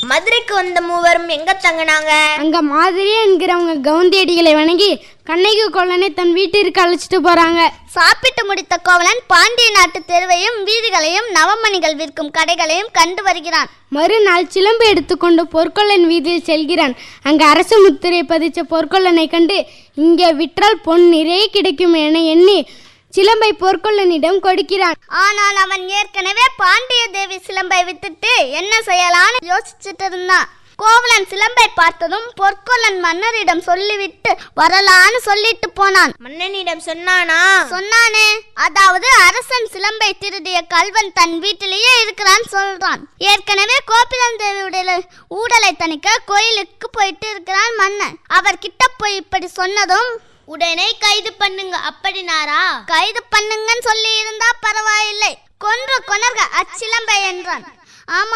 மதுரைக்கு வந்த மூவரும் எங்க தங்கினாங்க அங்க மாதிரி என்கிறவங்க கவுந்தியடிகளை வணங்கி கண்ணகி கொள்ளனை தன் வீட்டிற்கு அழைச்சிட்டு போறாங்க சாப்பிட்டு முடித்த கோவலன் பாண்டிய நாட்டு தெருவையும் வீதிகளையும் நவமணிகள் விற்கும் கடைகளையும் கண்டு வருகிறான் மறுநாள் சிலம்பு எடுத்துக்கொண்டு பொற்கொள்ளன் வீதியில் செல்கிறான் அங்க அரசு முத்திரை பதிச்ச பொற்கொள்ளனை கண்டு இங்கே விற்றால் பொன் நிறைய கிடைக்கும் என எண்ணி சிலம்பை பொற்கொள்ளனிடம் கொடுக்கிறான் ஆனால் அவன் ஏற்கனவே பாண்டிய தேவி சிலம்பை வித்துட்டு என்ன செய்யலான்னு யோசிச்சுட்டு இருந்தான் கோவலன் சிலம்பை பார்த்ததும் பொற்கொல்லன் மன்னரிடம் சொல்லிவிட்டு வரலான்னு சொல்லிட்டு போனான் மன்னனிடம் சொன்னானா சொன்னானே அதாவது அரசன் சிலம்பை திருடிய கல்வன் தன் வீட்டிலேயே இருக்கிறான் சொல்றான் ஏற்கனவே கோபிலந்தேவியுடைய ஊடலை தணிக்க கோயிலுக்கு போயிட்டு இருக்கிறான் மன்னன் அவர் கிட்ட போய் இப்படி சொன்னதும் உடனே கைது பண்ணுங்க அப்படினாரா கைது பண்ணுங்கன்னு சொல்லி இருந்தா பரவாயில்லை கொன்று கொணர்க அச்சிலம்பை என்றான் ஆமா